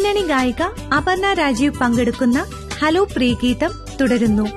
പിന്നണി ഗായിക അപർണ രാജീവ് പങ്കെടുക്കുന്ന ഹലോ പ്രിയഗീതം തുടരുന്നു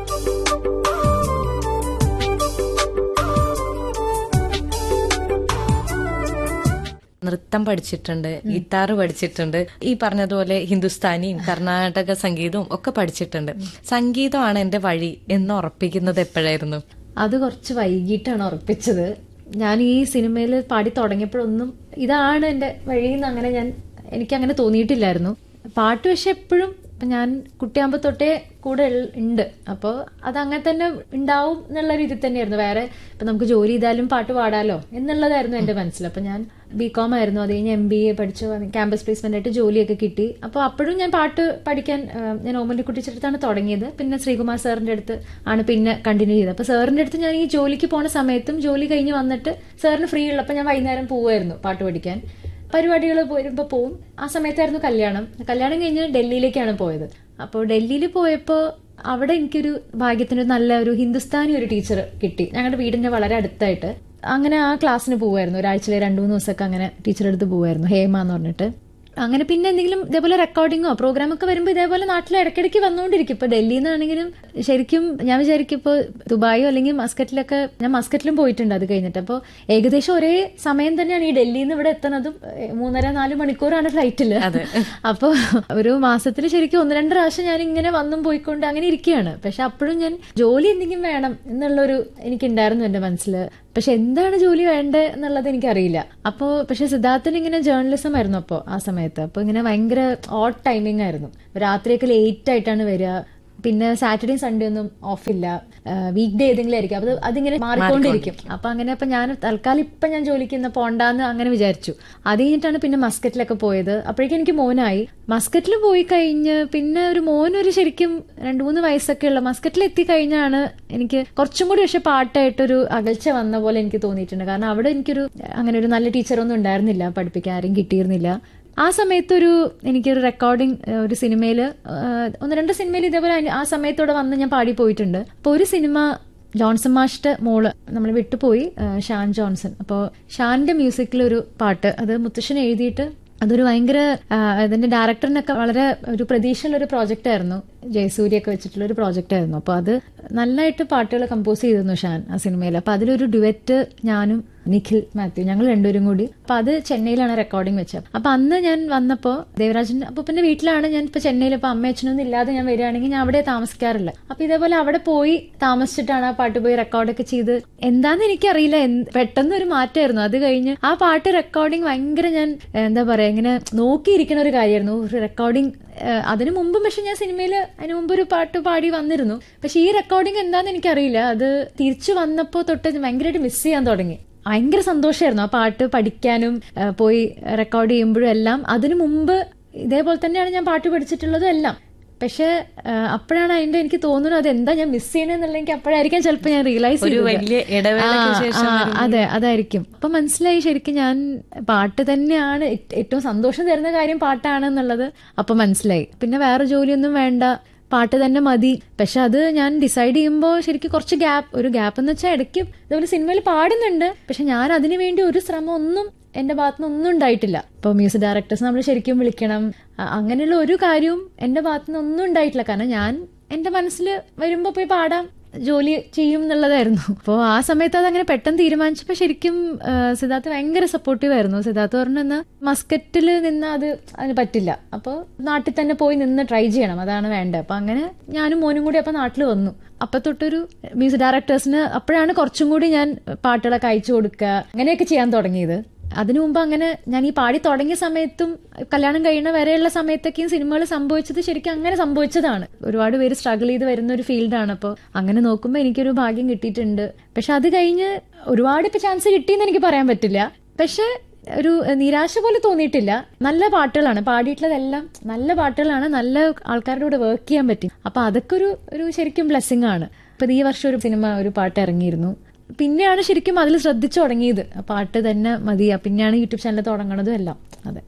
നൃത്തം പഠിച്ചിട്ടുണ്ട് ഗിത്താർ പഠിച്ചിട്ടുണ്ട് ഈ പറഞ്ഞതുപോലെ ഹിന്ദുസ്ഥാനിയും കർണാടക സംഗീതവും ഒക്കെ പഠിച്ചിട്ടുണ്ട് സംഗീതമാണ് എന്റെ വഴി എന്ന് ഉറപ്പിക്കുന്നത് എപ്പോഴായിരുന്നു അത് കുറച്ച് വൈകിട്ടാണ് ഉറപ്പിച്ചത് ഞാൻ ഈ സിനിമയിൽ പാടി തുടങ്ങിയപ്പോഴൊന്നും ഇതാണ് എന്റെ വഴിയെന്ന് അങ്ങനെ ഞാൻ എനിക്ക് അങ്ങനെ തോന്നിയിട്ടില്ലായിരുന്നു പാട്ട് പക്ഷെ എപ്പോഴും ഇപ്പൊ ഞാൻ കുട്ടിയാകുമ്പോ തൊട്ടേ കൂടെ ഉൾ- ഉണ്ട് അപ്പോൾ അത് അങ്ങനെ തന്നെ ഉണ്ടാവും എന്നുള്ള രീതി തന്നെയായിരുന്നു വേറെ ഇപ്പൊ നമുക്ക് ജോലി ചെയ്താലും പാട്ട് പാടാലോ എന്നുള്ളതായിരുന്നു എന്റെ മനസ്സിൽ അപ്പൊ ഞാൻ ബി കോം ആയിരുന്നു അത് കഴിഞ്ഞ് എം ബി എ പഠിച്ചു ക്യാമ്പസ് പ്ലേസ്മെന്റ് ആയിട്ട് ജോലിയൊക്കെ കിട്ടി അപ്പോൾ അപ്പോഴും ഞാൻ പാട്ട് പഠിക്കാൻ ആ, ഞാൻ ഓമന്റെ അടുത്താണ് തുടങ്ങിയത് പിന്നെ ശ്രീകുമാർ സാറിന്റെ അടുത്ത് ആണ് പിന്നെ കണ്ടിന്യൂ ചെയ്തത് അപ്പൊ സാറിന്റെ അടുത്ത് ഞാൻ ഈ ജോലിക്ക് പോണ സമയത്തും ജോലി കഴിഞ്ഞ് വന്നിട്ട് സാറിന് ഫ്രീ ഉള്ളപ്പോൾ ഞാൻ വൈകുന്നേരം പോവായിരുന്നു പാട്ട് പഠിക്കാൻ പരിപാടികൾ വരുമ്പോൾ പോവും ആ സമയത്തായിരുന്നു കല്യാണം കല്യാണം കഴിഞ്ഞ് ഡൽഹിയിലേക്കാണ് പോയത് അപ്പോൾ ഡൽഹിയിൽ പോയപ്പോൾ അവിടെ എനിക്കൊരു ഭാഗ്യത്തിന് ഒരു നല്ല ഒരു ഹിന്ദുസ്ഥാനി ഒരു ടീച്ചർ കിട്ടി ഞങ്ങളുടെ വീടിന്റെ വളരെ അടുത്തായിട്ട് അങ്ങനെ ആ ക്ലാസ്സിന് പോവായിരുന്നു ഒരാഴ്ചയിലെ രണ്ടു മൂന്ന് ദിവസമൊക്കെ അങ്ങനെ ടീച്ചറുടെ അടുത്ത് പോവായിരുന്നു ഹേമ എന്ന് പറഞ്ഞിട്ട് അങ്ങനെ പിന്നെ എന്തെങ്കിലും ഇതേപോലെ റെക്കോർഡിങ്ങോ പ്രോഗ്രാം ഒക്കെ വരുമ്പോൾ ഇതേപോലെ നാട്ടിൽ ഇടയ്ക്കിടയ്ക്ക് വന്നുകൊണ്ടിരിക്കും ഇപ്പൊ ഡൽഹിയിൽ നിന്നാണെങ്കിലും ശരിക്കും ഞാൻ വിചാരിക്കും ഇപ്പോൾ ദുബായോ അല്ലെങ്കിൽ മസ്കറ്റിലൊക്കെ ഞാൻ മസ്കറ്റിലും പോയിട്ടുണ്ട് അത് കഴിഞ്ഞിട്ട് അപ്പോൾ ഏകദേശം ഒരേ സമയം തന്നെയാണ് ഈ ഡൽഹിയിൽ നിന്ന് ഇവിടെ എത്തുന്നതും ഏഹ് മൂന്നര നാല് മണിക്കൂറാണ് ഫ്ലൈറ്റില് അപ്പോൾ ഒരു മാസത്തിൽ ശരിക്കും ഒന്ന് രണ്ട് പ്രാവശ്യം ഞാൻ ഇങ്ങനെ വന്നും പോയിക്കൊണ്ട് അങ്ങനെ ഇരിക്കുകയാണ് പക്ഷെ അപ്പോഴും ഞാൻ ജോലി എന്തെങ്കിലും വേണം എന്നുള്ളൊരു എനിക്കുണ്ടായിരുന്നു എന്റെ മനസ്സിൽ പക്ഷെ എന്താണ് ജോലി വേണ്ടത് എന്നുള്ളത് എനിക്കറിയില്ല അപ്പോൾ പക്ഷെ സിദ്ധാർത്ഥന് ഇങ്ങനെ ജേർണലിസം ആയിരുന്നു അപ്പോൾ ആ സമയത്ത് അപ്പോൾ ഇങ്ങനെ ഭയങ്കര ഓട്ട് ടൈമിംഗ് ആയിരുന്നു രാത്രിയൊക്കെ ലേറ്റ് ആയിട്ടാണ് വരിക പിന്നെ സാറ്റർഡേയും സൺഡേ ഒന്നും ഓഫില്ല വീക്ക് ഡേ ഏതെങ്കിലും ആയിരിക്കും അപ്പൊ അത് അതിങ്ങനെ മാറിക്കൊണ്ടിരിക്കും അപ്പൊ അങ്ങനെ അപ്പൊ ഞാൻ തൽക്കാലം ഇപ്പൊ ഞാൻ ജോലിക്ക് ഇന്ന് പോണ്ടാന്ന് അങ്ങനെ വിചാരിച്ചു അത് കഴിഞ്ഞിട്ടാണ് പിന്നെ മസ്കറ്റിലൊക്കെ പോയത് അപ്പോഴേക്കും എനിക്ക് മോനായി മസ്കറ്റിൽ പോയി കഴിഞ്ഞ് പിന്നെ ഒരു മോനൊരു ശരിക്കും രണ്ടു മൂന്ന് വയസ്സൊക്കെ ഉള്ള മസ്കറ്റിൽ എത്തിക്കഴിഞ്ഞാണ് എനിക്ക് കുറച്ചും കൂടി പക്ഷെ പാട്ടായിട്ടൊരു അകൽച്ച വന്ന പോലെ എനിക്ക് തോന്നിയിട്ടുണ്ട് കാരണം അവിടെ എനിക്കൊരു അങ്ങനെ ഒരു നല്ല ടീച്ചറൊന്നും ഉണ്ടായിരുന്നില്ല പഠിപ്പിക്കാൻ ആരും കിട്ടിയിരുന്നില്ല ആ സമയത്തൊരു എനിക്കൊരു റെക്കോർഡിംഗ് ഒരു സിനിമയിൽ ഒന്ന് രണ്ട് സിനിമയിൽ ഇതേപോലെ അനി- ആ സമയത്തോടെ വന്ന് ഞാൻ പാടി പോയിട്ടുണ്ട് അപ്പോൾ ഒരു സിനിമ ജോൺസൺ മാഷിന്റെ മോള് നമ്മൾ വിട്ടുപോയി ആ, ഷാൻ ജോൺസൺ അപ്പോൾ ഷാന്റെ മ്യൂസിക്കിൽ ഒരു പാട്ട് അത് മുത്തശ്ശൻ എഴുതിയിട്ട് അതൊരു ഭയങ്കര ആ, അതിന്റെ ഡയറക്ടറിനൊക്കെ വളരെ ഒരു പ്രതീക്ഷയുള്ള ഒരു പ്രോജക്റ്റ് ആയിരുന്നു ജയസൂര്യൊക്കെ വെച്ചിട്ടുള്ള ഒരു പ്രോജക്റ്റ് ആയിരുന്നു അപ്പോൾ അത് നല്ലതായിട്ട് പാട്ടുകൾ കമ്പോസ് ചെയ്തിരുന്നു ഷാൻ ആ സിനിമയിൽ അപ്പോൾ അതിലൊരു ഡുവറ്റ് ഞാനും നിഖിൽ മാത്യു ഞങ്ങൾ രണ്ടുപേരും കൂടി അപ്പൊ അത് ചെന്നൈയിലാണ് റെക്കോർഡിംഗ് വെച്ചത് അപ്പൊ അന്ന് ഞാൻ വന്നപ്പോ ദേവരാജൻ അപ്പൊ പിന്നെ വീട്ടിലാണ് ഞാൻ ഇപ്പൊ ചെന്നൈയിൽ ഇപ്പൊ അമ്മ അച്ഛനൊന്നും ഇല്ലാതെ ഞാൻ വരികയാണെങ്കിൽ ഞാൻ അവിടെ താമസിക്കാറില്ല അപ്പൊ ഇതേപോലെ അവിടെ പോയി താമസിച്ചിട്ടാണ് ആ പാട്ട് പോയി റെക്കോർഡൊക്കെ ചെയ്ത് എന്താന്ന് എനിക്കറിയില്ല എന്ത്- പെട്ടെന്ന് ഒരു മാറ്റമായിരുന്നു അത് കഴിഞ്ഞ് ആ പാട്ട് റെക്കോർഡിംഗ് ഭയങ്കര ഞാൻ ഏഹ്, എന്താ പറയാ ഇങ്ങനെ നോക്കിയിരിക്കുന്ന ഒരു കാര്യമായിരുന്നു ഒരു റെക്കോർഡിംഗ് അതിനു മുമ്പും പക്ഷെ ഞാൻ സിനിമയിൽ അതിനു മുമ്പ് ഒരു പാട്ട് പാടി വന്നിരുന്നു പക്ഷെ ഈ റെക്കോർഡിംഗ് എന്താന്ന് എനിക്കറിയില്ല അത് തിരിച്ചു വന്നപ്പോ തൊട്ട് ഭയങ്കരമായിട്ട് മിസ് ചെയ്യാൻ തുടങ്ങി ഭയങ്കര സന്തോഷമായിരുന്നു ആ പാട്ട് പഠിക്കാനും ആ, പോയി റെക്കോർഡ് ചെയ്യുമ്പോഴും എല്ലാം അതിനു മുമ്പ് ഇതേപോലെ തന്നെയാണ് ഞാൻ പാട്ട് പഠിച്ചിട്ടുള്ളതും എല്ലാം പക്ഷെ ആ, അപ്പോഴാണ് അതിന്റെ എനിക്ക് തോന്നുന്നത് അത് എന്താ ഞാൻ മിസ് ചെയ്യണെന്നുള്ള എനിക്ക് അപ്പോഴായിരിക്കും ചിലപ്പോൾ ഞാൻ റിയലൈസ് ഒരു വലിയ ഇടവേളയ്ക്ക് ശേഷം അതെ അതായിരിക്കും അപ്പൊ മനസ്സിലായി ശരിക്കും ഞാൻ പാട്ട് തന്നെയാണ് ഏ- ഏറ്റവും സന്തോഷം തരുന്ന കാര്യം പാട്ടാണെന്നുള്ളത് അപ്പൊ മനസ്സിലായി പിന്നെ വേറെ ജോലിയൊന്നും വേണ്ട പാട്ട് തന്നെ മതി പക്ഷെ അത് ഞാൻ ഡിസൈഡ് ചെയ്യുമ്പോൾ ശരിക്കും കുറച്ച് ഗ്യാപ്പ് ഒരു ഗ്യാപ്പ് എന്ന് വെച്ചാൽ ഇടയ്ക്ക് ഇതുപോലെ സിനിമയിൽ പാടുന്നുണ്ട് പക്ഷെ ഞാൻ അതിനു വേണ്ടി ഒരു ശ്രമം ഒന്നും എന്റെ ഭാഗത്തുനിന്ന് ഒന്നും ഉണ്ടായിട്ടില്ല ഇപ്പൊ മ്യൂസിക് ഡയറക്ടേഴ്സ് നമ്മൾ ശരിക്കും വിളിക്കണം അ- അങ്ങനെയുള്ള ഒരു കാര്യവും എന്റെ ഭാഗത്തുനിന്ന് ഒന്നും ഉണ്ടായിട്ടില്ല കാരണം ഞാൻ എന്റെ മനസ്സിൽ വരുമ്പോ പോയി പാടാം ജോലി ചെയ്യും എന്നുള്ളതായിരുന്നു അപ്പോൾ ആ സമയത്ത് അത് അങ്ങനെ പെട്ടെന്ന് തീരുമാനിച്ചപ്പോൾ ശരിക്കും ആ, സിദ്ധാർത്ഥ് ഭയങ്കര സപ്പോർട്ടീവ് ആയിരുന്നു സിദ്ധാർത്ഥ് പറഞ്ഞു മസ്കറ്റിൽ നിന്ന് അത് അതിന് പറ്റില്ല അപ്പോൾ നാട്ടിൽ തന്നെ പോയി നിന്ന് ട്രൈ ചെയ്യണം അതാണ് വേണ്ടത് അപ്പൊ അങ്ങനെ ഞാനും മോനും കൂടി അപ്പൊ നാട്ടിൽ വന്നു അപ്പൊ തൊട്ടൊരു മ്യൂസിക് ഡയറക്ടേഴ്സിന് അപ്പോഴാണ് കുറച്ചും കൂടി ഞാൻ പാട്ടുകളൊക്കെ അയച്ചു കൊടുക്കുക അങ്ങനെയൊക്കെ ചെയ്യാൻ തുടങ്ങിയത് അതിനു മുമ്പ് അങ്ങനെ ഞാൻ ഈ പാടി തുടങ്ങിയ സമയത്തും കല്യാണം കഴിയുന്ന വരെയുള്ള സമയത്തൊക്കെയും സിനിമകൾ സംഭവിച്ചത് ശരിക്കും അങ്ങനെ സംഭവിച്ചതാണ് ഒരുപാട് പേര് സ്ട്രഗിൾ ചെയ്ത് വരുന്ന ഒരു ഫീൽഡാണ് അപ്പോൾ അങ്ങനെ നോക്കുമ്പോൾ എനിക്കൊരു ഭാഗ്യം കിട്ടിയിട്ടുണ്ട് പക്ഷെ അത് കഴിഞ്ഞ് ഒരുപാട് ഇപ്പൊ ചാൻസ് കിട്ടിയെന്ന് എനിക്ക് പറയാൻ പറ്റില്ല പക്ഷെ ഒരു നിരാശ പോലെ തോന്നിയിട്ടില്ല നല്ല പാട്ടുകളാണ് പാടിയിട്ടുള്ളതെല്ലാം നല്ല പാട്ടുകളാണ് നല്ല ആൾക്കാരുടെ കൂടെ വർക്ക് ചെയ്യാൻ പറ്റി അപ്പൊ അതൊക്കെ ഒരു ഒരു ശരിക്കും ബ്ലെസ്സിങ് ആണ് ഇപ്പൊ ഈ വർഷം ഒരു സിനിമ ഒരു പാട്ട് ഇറങ്ങിയിരുന്നു പിന്നെയാണ് ശരിക്കും അതിൽ ശ്രദ്ധിച്ചു തുടങ്ങിയത് ആ പാട്ട് തന്നെ മതി പിന്നെയാണ് യൂട്യൂബ് ചാനൽ തുടങ്ങണതും എല്ലാം അതെ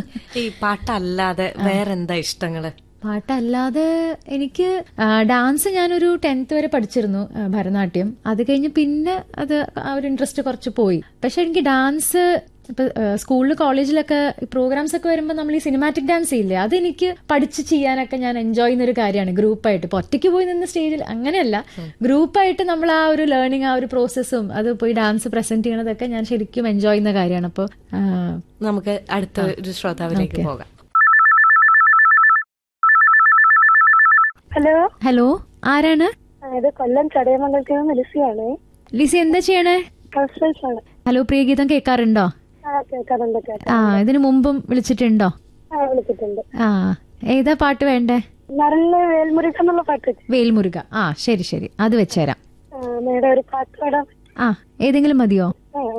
ഈ പാട്ടല്ലാതെ വേറെന്താ ഇഷ്ടങ്ങള് പാട്ടല്ലാതെ എനിക്ക് ആ, ഡാൻസ് ഞാനൊരു ടെൻത്ത് വരെ പഠിച്ചിരുന്നു ആ, ഭരതനാട്യം അത് കഴിഞ്ഞ് പിന്നെ അത് ആ ഒരു ഇൻട്രസ്റ്റ് കുറച്ച് പോയി പക്ഷെ എനിക്ക് ഡാൻസ് ഇപ്പൊ സ്കൂളിൽ കോളേജിലൊക്കെ പ്രോഗ്രാംസ് ഒക്കെ വരുമ്പോൾ നമ്മൾ ഈ സിനിമാറ്റിക് ഡാൻസ് ഇല്ലേ അതെനിക്ക് പഠിച്ച് ചെയ്യാനൊക്കെ ഞാൻ എൻജോയ് ചെയ്യുന്ന ഒരു കാര്യമാണ് ഗ്രൂപ്പായിട്ട് ഇപ്പൊ ഒറ്റയ്ക്ക് പോയി നിന്ന് സ്റ്റേജിൽ അങ്ങനെയല്ല ഗ്രൂപ്പായിട്ട് നമ്മൾ ആ ഒരു ലേണിംഗ് ആ ഒരു പ്രോസസ്സും അത് പോയി ഡാൻസ് പ്രസന്റ് ചെയ്യണതൊക്കെ ഞാൻ ശരിക്കും എൻജോയ് ചെയ്യുന്ന കാര്യമാണ് അപ്പോൾ നമുക്ക് അടുത്ത ഒരു ശ്രോതാവിലേക്ക് പോകാം ഹലോ ഹലോ ആരാണ് ആ, ഇത് കൊല്ലം ചടയമംഗലത്തിൽ നിന്ന് ലിസിയാണ് ലിസി എന്താ ചെയ്യണേ ഹൗസ് വൈഫ് ആണ് ഹലോ പ്രിയഗീതം കേൾക്കാറുണ്ടോ ആ കേൾക്കാറുണ്ട് കേൾക്കാം ആ ഇതിനു മുമ്പും വിളിച്ചിട്ടുണ്ടോ ആ വിളിച്ചിട്ടുണ്ട് ആ ഏതാ പാട്ട് വേണ്ടേ നല്ല വേൽമുരുക എന്നുള്ള പാട്ട് വെച്ച്. വേൽമുരുക ആ ശരി ശരി അത് വെച്ചുതരാം ആ, മേഡം ഒരു പാട്ട് പാടാം ആ ഏതെങ്കിലും മതിയോ ആ